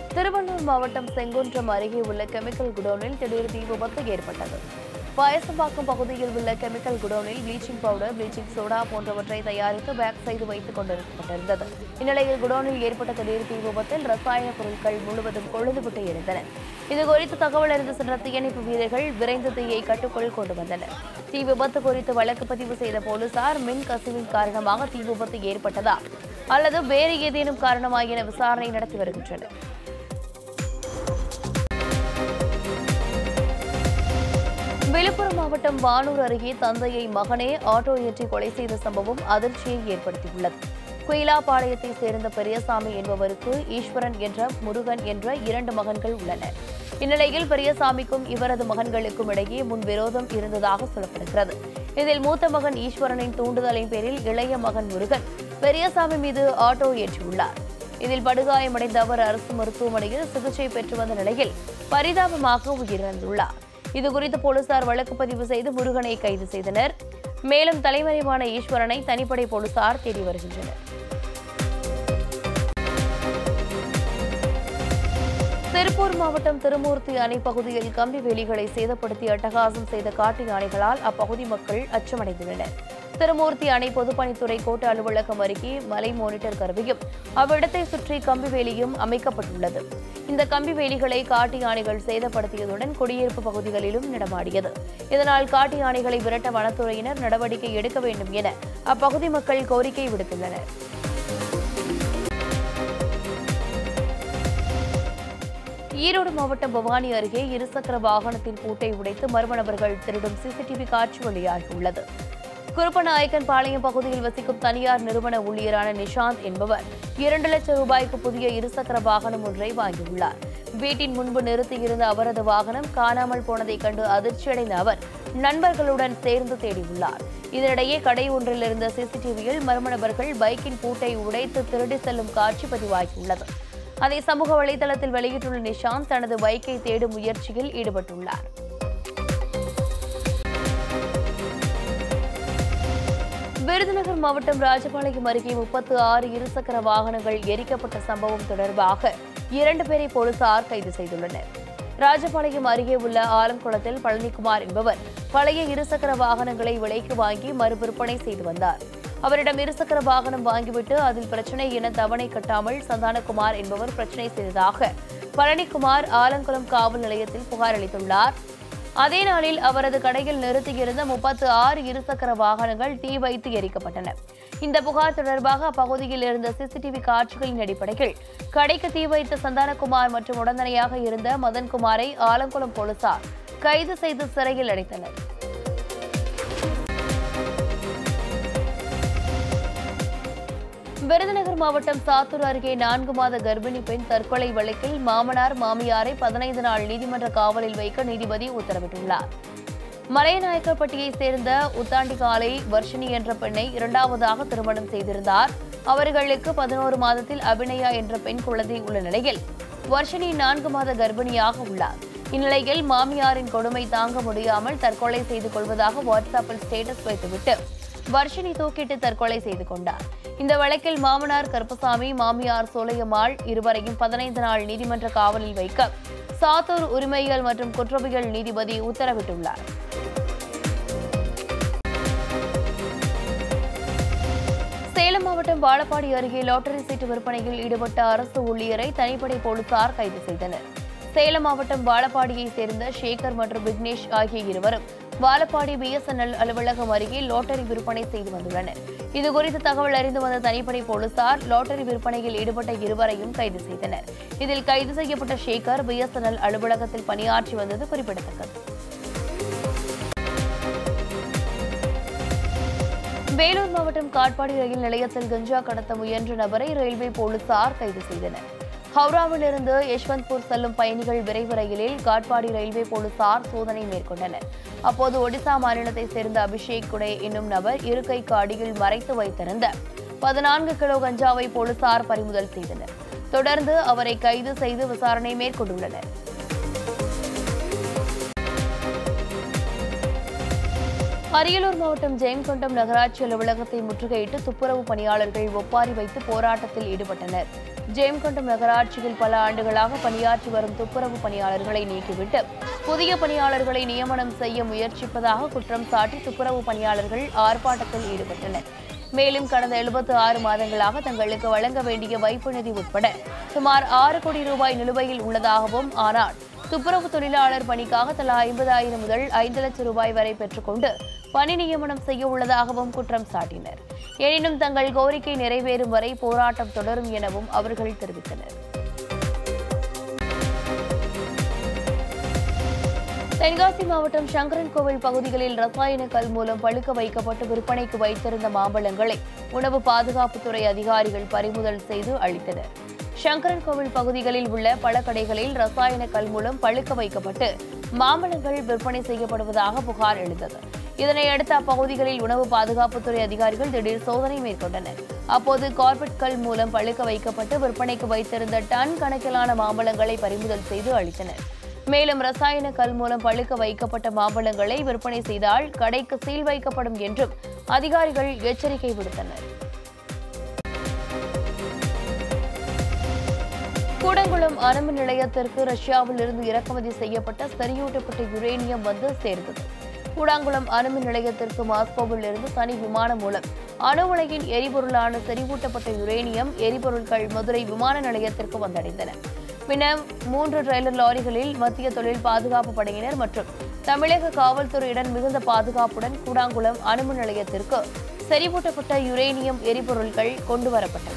திருவள்ளூர் மாவட்டம் செங்குன்றம் அருகே உள்ள கெமிக்கல் குடோனில் திடீர் தீ விபத்து ஏற்பட்டது பயசம்பாக்கம் பகுதியில் உள்ள கெமிக்கல் குடோனில் ப்ளீச்சிங் பவுடர் ப்ளீச்சிங் சோடா போன்றவற்றை தயாரித்து பேக் செய்து வைத்துக் கொண்டிருக்கப்பட்டிருந்தது இந்நிலையில் குடோனில் ஏற்பட்ட திடீர் தீ விபத்தில் ரசாயன பொருட்கள் முழுவதும் கொழுந்துவிட்டு எரிந்தன இதுகுறித்து தகவல் அறிந்து சென்ற தீயணைப்பு வீரர்கள் விரைந்து தீயை கட்டுக்குள் கொண்டு வந்தனர் தீ விபத்து குறித்து வழக்கு பதிவு செய்த போலீசார் மின் கசிவின் காரணமாக தீ விபத்து ஏற்பட்டதா அல்லது வேறு ஏதேனும் காரணமா என விசாரணை நடத்தி வருகின்றனர் விழுப்புரம் மாவட்டம் வானூர் அருகே தந்தையை மகனே ஆட்டோ ஏற்றி கொலை செய்த சம்பவம் அதிர்ச்சியை ஏற்படுத்தியுள்ளது குயிலாப்பாளையத்தை சேர்ந்த பெரியசாமி என்பவருக்கு ஈஸ்வரன் என்ற முருகன் என்ற இரண்டு மகன்கள் உள்ளனர் இந்நிலையில் பெரியசாமிக்கும் இவரது மகன்களுக்கும் இடையே முன் விரோதம் இருந்ததாக சொல்லப்படுகிறது இதில் மூத்த மகன் ஈஸ்வரனின் தூண்டுதலின் பேரில் இளைய மகன் முருகன் பெரியசாமி மீது ஆட்டோ ஏற்றியுள்ளார் இதில் படுகாயமடைந்த அவர் அரசு மருத்துவமனையில் சிகிச்சை பெற்று வந்த நிலையில் பரிதாபமாக உயிரிழந்துள்ளார் இதுகுறித்து போலீசார் வழக்கு பதிவு செய்து முருகனை கைது செய்தனர் மேலும் தலைமறைவான ஈஸ்வரனை தனிப்படை போலீசார் தேடி வருகின்றனர் திருப்பூர் மாவட்டம் திருமூர்த்தி அணை பகுதியில் கம்பி வேலிகளை சேதப்படுத்தி அட்டகாசம் செய்த காட்டு யானைகளால் அப்பகுதி மக்கள் அச்சமடைந்துள்ளனர் திருமூர்த்தி அணை பொதுப்பணித்துறை கோட்ட அலுவலகம் அருகே மலை மோனிட்டர் கருவியும் அவ்விடத்தை சுற்றி கம்பி வேலியும் அமைக்கப்பட்டுள்ளது இந்த கம்பி வேலிகளை காட்டு யானைகள் சேதப்படுத்தியதுடன் குடியிருப்பு பகுதிகளிலும் நடமாடியது இதனால் காட்டு யானைகளை விரட்ட வனத்துறையினர் நடவடிக்கை எடுக்க வேண்டும் என அப்பகுதி மக்கள் கோரிக்கை விடுத்துள்ளனர் ஈரோடு மாவட்டம் பவானி அருகே இருசக்கர வாகனத்தின் பூட்டை உடைத்து மர்ம நபர்கள் திருடும் சிசிடிவி காட்சி வெளியாகியுள்ளது குருப்பநாயக்கன் பாளையம் பகுதியில் வசிக்கும் தனியார் நிறுவன ஊழியரான நிஷாந்த் என்பவர் இரண்டு லட்சம் ரூபாய்க்கு புதிய இருசக்கர வாகனம் ஒன்றை வாங்கியுள்ளார் வீட்டின் முன்பு நிறுத்தியிருந்த அவரது வாகனம் காணாமல் போனதைக் கண்டு அதிர்ச்சியடைந்த அவர் நண்பர்களுடன் சேர்ந்து தேடியுள்ளார் இதனிடையே கடை ஒன்றில் இருந்த சிசிடிவியில் மர்ம நபர்கள் பைக்கின் பூட்டை உடைத்து திருடி செல்லும் காட்சி பதிவாகியுள்ளது அதை சமூக வலைதளத்தில் வெளியிட்டுள்ள நிஷாந்த் தனது பைக்கை தேடும் முயற்சியில் ஈடுபட்டுள்ளார் விருதுநகர் மாவட்டம் ராஜபாளையம் அருகே முப்பத்து ஆறு இருசக்கர வாகனங்கள் எரிக்கப்பட்ட சம்பவம் தொடர்பாக இரண்டு பேரை போலீசார் கைது செய்துள்ளனர் ராஜபாளையம் அருகே உள்ள ஆலங்குளத்தில் பழனிக்குமார் என்பவர் பழைய இருசக்கர வாகனங்களை விலைக்கு வாங்கி மறுவிற்பனை செய்து வந்தார் அவரிடம் இருசக்கர வாகனம் வாங்கிவிட்டு அதில் பிரச்சனை என தவணை கட்டாமல் சந்தானகுமார் என்பவர் பிரச்சனை செய்ததாக பழனிக்குமார் ஆலங்குளம் காவல் நிலையத்தில் புகார் அளித்துள்ளார் அதே நாளில் அவரது கடையில் நிறுத்தியிருந்த முப்பத்து ஆறு இருசக்கர வாகனங்கள் தீ வைத்து எரிக்கப்பட்டன இந்த புகார் தொடர்பாக அப்பகுதியில் இருந்த சிசிடிவி காட்சிகளின் அடிப்படையில் கடைக்கு தீ வைத்த சந்தானகுமார் மற்றும் உடனடியாக இருந்த மதன்குமாரை ஆலங்குளம் போலீசார் கைது செய்து சிறையில் அடைத்தனர் விருதுநகர் மாவட்டம் சாத்தூர் அருகே நான்கு மாத கர்ப்பிணி பெண் தற்கொலை வழக்கில் மாமனார் மாமியாரை பதினைந்து நாள் நீதிமன்ற காவலில் வைக்க நீதிபதி உத்தரவிட்டுள்ளார் மலையநாயக்கர்பட்டியைச் சேர்ந்த உத்தாண்டிகாலை வர்ஷினி என்ற பெண்ணை இரண்டாவதாக திருமணம் செய்திருந்தார் அவர்களுக்கு பதினோரு மாதத்தில் அபிநயா என்ற பெண் குழந்தை உள்ள நிலையில் வர்ஷினி நான்கு மாத கர்ப்பிணியாக உள்ளார் இந்நிலையில் மாமியாரின் கொடுமை தாங்க முடியாமல் தற்கொலை செய்து கொள்வதாக வாட்ஸ்அப்பில் ஸ்டேட்டஸ் வைத்துவிட்டு வர்ஷினி தூக்கிட்டு தற்கொலை செய்து கொண்டார் இந்த வழக்கில் மாமனார் கருப்பசாமி மாமியார் சோலையம்மாள் இருவரையும் பதினைந்து நாள் நீதிமன்ற காவலில் வைக்க சாத்தூர் உரிமையியல் மற்றும் குற்றவியல் நீதிபதி உத்தரவிட்டுள்ளார் சேலம் மாவட்டம் வாழப்பாடி அருகே லாட்டரி சீட்டு விற்பனையில் ஈடுபட்ட அரசு ஊழியரை தனிப்படை போலீசார் கைது செய்தனர் சேலம் மாவட்டம் வாழப்பாடியைச் சேர்ந்த சேகர் மற்றும் விக்னேஷ் ஆகிய இருவரும் வாழப்பாடி பிஎஸ்என்எல் அலுவலகம் அருகே லாட்டரி விற்பனை செய்து வந்துள்ளனர் இதுகுறித்து தகவல் அறிந்து வந்த தனிப்படை போலீசார் லாட்டரி விற்பனையில் ஈடுபட்ட இருவரையும் கைது செய்தனர் இதில் கைது செய்யப்பட்ட சேகர் பிஎஸ்என்எல் அலுவலகத்தில் பணியாற்றி வந்தது குறிப்பிடத்தக்கது வேலூர் மாவட்டம் காட்பாடி ரயில் நிலையத்தில் கஞ்சா கடத்த முயன்ற நபரை ரயில்வே போலீசார் கைது செய்தனர் ஹவுராவிலிருந்து யஷ்வந்த்பூர் செல்லும் பயணிகள் விரைவு ரயிலில் காட்பாடி ரயில்வே போலீசார் சோதனை மேற்கொண்டனர் அப்போது ஒடிசா மாநிலத்தைச் சேர்ந்த அபிஷேக் குடே என்னும் நபர் இருக்கைக்கு அடியில் மறைத்து வைத்திருந்த பதினான்கு கிலோ கஞ்சாவை போலீசார் பறிமுதல் செய்தனர் தொடர்ந்து அவரை கைது செய்து விசாரணை மேற்கொண்டுள்ளனர் அரியலூர் மாவட்டம் ஜெயங்கொண்டம் நகராட்சி அலுவலகத்தை முற்றுகையிட்டு துப்புரவு பணியாளர்கள் ஒப்பாரி வைத்து போராட்டத்தில் ஈடுபட்டனர் ஜெயங்கொண்டம் நகராட்சியில் பல ஆண்டுகளாக பணியாற்றி வரும் துப்புரவு பணியாளர்களை நீக்கிவிட்டு புதிய பணியாளர்களை நியமனம் செய்ய முயற்சிப்பதாக குற்றம் சாட்டி துப்புரவு பணியாளர்கள் ஆர்ப்பாட்டத்தில் ஈடுபட்டனர் மேலும் கடந்த எழுபத்து ஆறு மாதங்களாக தங்களுக்கு வழங்க வேண்டிய வைப்பு நிதி உட்பட சுமார் ஆறு கோடி ரூபாய் நிலுவையில் உள்ளதாகவும் ஆனால் துப்புரவு தொழிலாளர் பணிக்காக தலா ஐம்பதாயிரம் முதல் ஐந்து லட்சம் ரூபாய் வரை பெற்றுக்கொண்டு பணி நியமனம் செய்ய உள்ளதாகவும் குற்றம் சாட்டினர் எனினும் தங்கள் கோரிக்கை நிறைவேறும் வரை போராட்டம் தொடரும் எனவும் அவர்கள் தெரிவித்தனர் தென்காசி மாவட்டம் சங்கரன் கோவில் பகுதிகளில் ரசாயன கல் மூலம் பழுக்க வைக்கப்பட்டு விற்பனைக்கு வைத்திருந்த மாம்பழங்களை உணவு பாதுகாப்புத்துறை அதிகாரிகள் பறிமுதல் செய்து அளித்தனர் சங்கரன் கோவில் பகுதிகளில் உள்ள பழக்கடைகளில் ரசாயன கல் மூலம் பழுக்க வைக்கப்பட்டு மாம்பழங்கள் விற்பனை செய்யப்படுவதாக புகார் எழுந்தது இதனையடுத்து அப்பகுதிகளில் உணவு பாதுகாப்புத்துறை அதிகாரிகள் திடீர் சோதனை மேற்கொண்டனர் அப்போது கார்பெட் கல் மூலம் பழுக்க வைக்கப்பட்டு விற்பனைக்கு வைத்திருந்த டன் கணக்கிலான மாம்பழங்களை பறிமுதல் செய்து அளித்தனர் மேலும் ரசாயன கல் மூலம் பழுக்க வைக்கப்பட்ட மாம்பழங்களை விற்பனை செய்தால் கடைக்கு சீல் வைக்கப்படும் என்றும் அதிகாரிகள் எச்சரிக்கை விடுத்தனர் கூடங்குளம் அணுமின் நிலையத்திற்கு ரஷ்யாவில் இருந்து இறக்குமதி செய்யப்பட்ட செறியூட்டப்பட்ட யுரேனியம் வந்து சேர்ந்தது கூடாங்குளம் அணுமின் நிலையத்திற்கு மாஸ்கோவில் இருந்து தனி விமானம் மூலம் அணு உலகின் எரிபொருளான செறிவூட்டப்பட்ட யுரேனியம் எரிபொருட்கள் மதுரை விமான நிலையத்திற்கு வந்தடைந்தன பின்னர் மூன்று ட்ரெய்லர் லாரிகளில் மத்திய தொழில் பாதுகாப்பு படையினர் மற்றும் தமிழக காவல்துறையுடன் மிகுந்த பாதுகாப்புடன் கூடாங்குளம் அணுமின் நிலையத்திற்கு செறிவூட்டப்பட்ட யுரேனியம் எரிபொருட்கள் கொண்டு வரப்பட்டன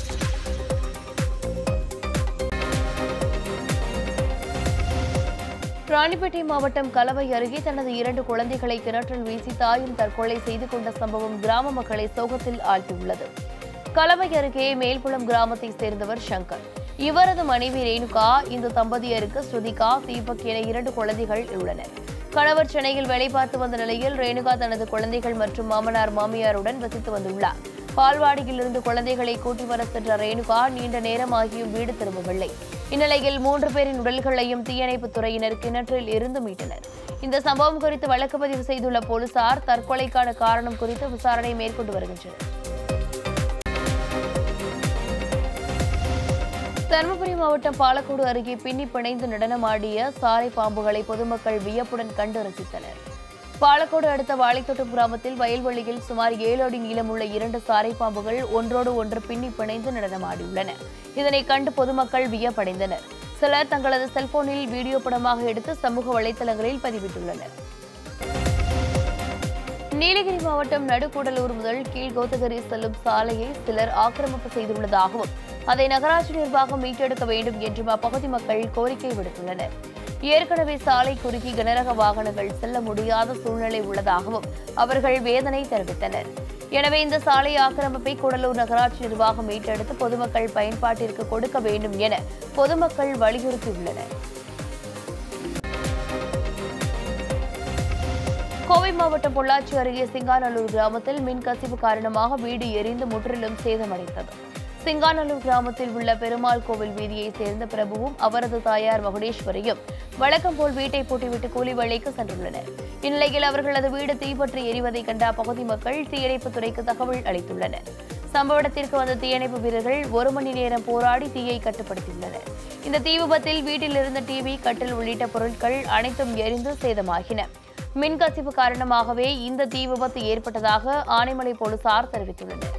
ராணிப்பேட்டை மாவட்டம் கலவை அருகே தனது இரண்டு குழந்தைகளை கிணற்றில் வீசி தாயும் தற்கொலை செய்து கொண்ட சம்பவம் கிராம மக்களை சோகத்தில் ஆழ்த்தியுள்ளது கலவை அருகே மேல்புலம் கிராமத்தைச் சேர்ந்தவர் சங்கர் இவரது மனைவி ரேணுகா இந்த தம்பதியருக்கு ஸ்ருதிகா தீபக் என இரண்டு குழந்தைகள் உள்ளனர் கணவர் சென்னையில் வேலை பார்த்து வந்த நிலையில் ரேணுகா தனது குழந்தைகள் மற்றும் மாமனார் மாமியாருடன் வசித்து வந்துள்ளார் பால்வாடியிலிருந்து குழந்தைகளை கூட்டி வர சென்ற ரேணுகா நீண்ட நேரமாகியும் வீடு திரும்பவில்லை இந்நிலையில் மூன்று பேரின் உடல்களையும் தீயணைப்புத் துறையினர் கிணற்றில் இருந்து மீட்டனர் இந்த சம்பவம் குறித்து வழக்கு பதிவு செய்துள்ள போலீசார் தற்கொலைக்கான காரணம் குறித்து விசாரணை மேற்கொண்டு வருகின்றனர் தருமபுரி மாவட்டம் பாலக்கோடு அருகே பின்னி பிணைந்து நடனமாடிய சாரை பாம்புகளை பொதுமக்கள் வியப்புடன் கண்டு ரசித்தனர் பாலக்கோடு அடுத்த வாழைத்தோட்டம் கிராமத்தில் வயல்வெளியில் சுமார் ஏழு அடி நீளமுள்ள இரண்டு சாரை பாம்புகள் ஒன்றோடு ஒன்று பின்னி பிணைந்து நடனமாடியுள்ளன இதனை கண்டு பொதுமக்கள் வியப்படைந்தனர் சிலர் தங்களது செல்போனில் வீடியோ படமாக எடுத்து சமூக வலைதளங்களில் பதிவிட்டுள்ளனர் நீலகிரி மாவட்டம் நடுக்கூடலூர் முதல் கீழ் கோத்தகிரி செல்லும் சாலையை சிலர் ஆக்கிரமிப்பு செய்துள்ளதாகவும் அதை நகராட்சி நிர்வாகம் மீட்டெடுக்க வேண்டும் என்றும் அப்பகுதி மக்கள் கோரிக்கை விடுத்துள்ளனர் ஏற்கனவே சாலை குறுக்கி கனரக வாகனங்கள் செல்ல முடியாத சூழ்நிலை உள்ளதாகவும் அவர்கள் வேதனை தெரிவித்தனர் எனவே இந்த சாலை ஆக்கிரமிப்பை கூடலூர் நகராட்சி நிர்வாகம் மீட்டெடுத்து பொதுமக்கள் பயன்பாட்டிற்கு கொடுக்க வேண்டும் என பொதுமக்கள் வலியுறுத்தியுள்ளனர் கோவை மாவட்டம் பொள்ளாச்சி அருகே சிங்காநல்லூர் கிராமத்தில் மின் கசிவு காரணமாக வீடு எரிந்து முற்றிலும் சேதமடைந்தது சிங்காநல்லூர் கிராமத்தில் உள்ள பெருமாள் கோவில் வீதியைச் சேர்ந்த பிரபுவும் அவரது தாயார் மகுடேஸ்வரியும் வழக்கம் போல் வீட்டை பூட்டிவிட்டு கூலி வேலைக்கு சென்றுள்ளனர் இந்நிலையில் அவர்களது வீடு தீப்பற்றி எரிவதை கண்ட அப்பகுதி மக்கள் தீயணைப்புத் துறைக்கு தகவல் அளித்துள்ளனர் சம்பவ இடத்திற்கு வந்த தீயணைப்பு வீரர்கள் ஒரு மணி நேரம் போராடி தீயை கட்டுப்படுத்தியுள்ளனர் இந்த தீ விபத்தில் வீட்டில் இருந்த டிவி கட்டில் உள்ளிட்ட பொருட்கள் அனைத்தும் எரிந்து சேதமாகின மின்கசிவு காரணமாகவே இந்த தீ விபத்து ஏற்பட்டதாக ஆனைமலை போலீசார் தெரிவித்துள்ளனர்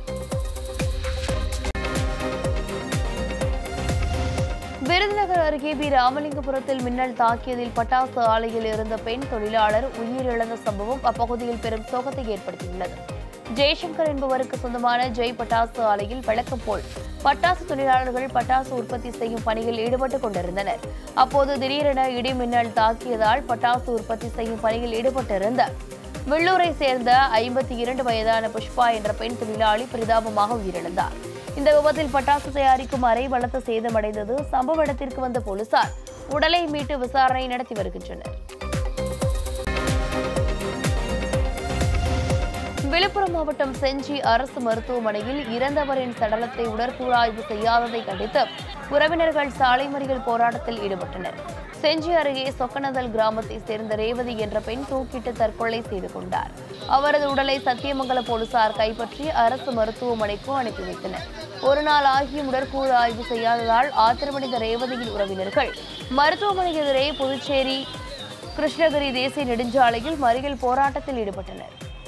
விருதுநகர் அருகே பி ராமலிங்கபுரத்தில் மின்னல் தாக்கியதில் பட்டாசு ஆலையில் இருந்த பெண் தொழிலாளர் உயிரிழந்த சம்பவம் அப்பகுதியில் பெரும் சோகத்தை ஏற்படுத்தியுள்ளது ஜெய்சங்கர் என்பவருக்கு சொந்தமான ஜெய் பட்டாசு ஆலையில் வழக்கம் போல் பட்டாசு தொழிலாளர்கள் பட்டாசு உற்பத்தி செய்யும் பணியில் ஈடுபட்டுக் கொண்டிருந்தனர் அப்போது திடீரென இடி மின்னல் தாக்கியதால் பட்டாசு உற்பத்தி செய்யும் பணியில் ஈடுபட்டிருந்த வெள்ளூரை சேர்ந்த ஐம்பத்தி இரண்டு வயதான புஷ்பா என்ற பெண் தொழிலாளி பரிதாபமாக உயிரிழந்தார் இந்த விபத்தில் பட்டாசு தயாரிக்கும் அறை பலத்த சேதமடைந்தது சம்பவ இடத்திற்கு வந்த போலீசார் உடலை மீட்டு விசாரணை நடத்தி வருகின்றனர் விழுப்புரம் மாவட்டம் செஞ்சி அரசு மருத்துவமனையில் இறந்தவரின் சடலத்தை உடற்கூறாய்வு செய்யாததை கண்டித்து உறவினர்கள் சாலை மறியல் போராட்டத்தில் ஈடுபட்டனர் செஞ்சி அருகே சொக்கநதல் கிராமத்தைச் சேர்ந்த ரேவதி என்ற பெண் தூக்கிட்டு தற்கொலை செய்து கொண்டார் அவரது உடலை சத்தியமங்கல போலீசார் கைப்பற்றி அரசு மருத்துவமனைக்கு அனுப்பி வைத்தனர் ஒரு நாள் ஆகியும் உடற்கூறு ஆய்வு செய்யாததால் ஆத்திரமடைந்த ரேவதியின் உறவினர்கள் மருத்துவமனை எதிரே புதுச்சேரி கிருஷ்ணகிரி தேசிய நெடுஞ்சாலையில் மறியல் போராட்டத்தில் ஈடுபட்டனர்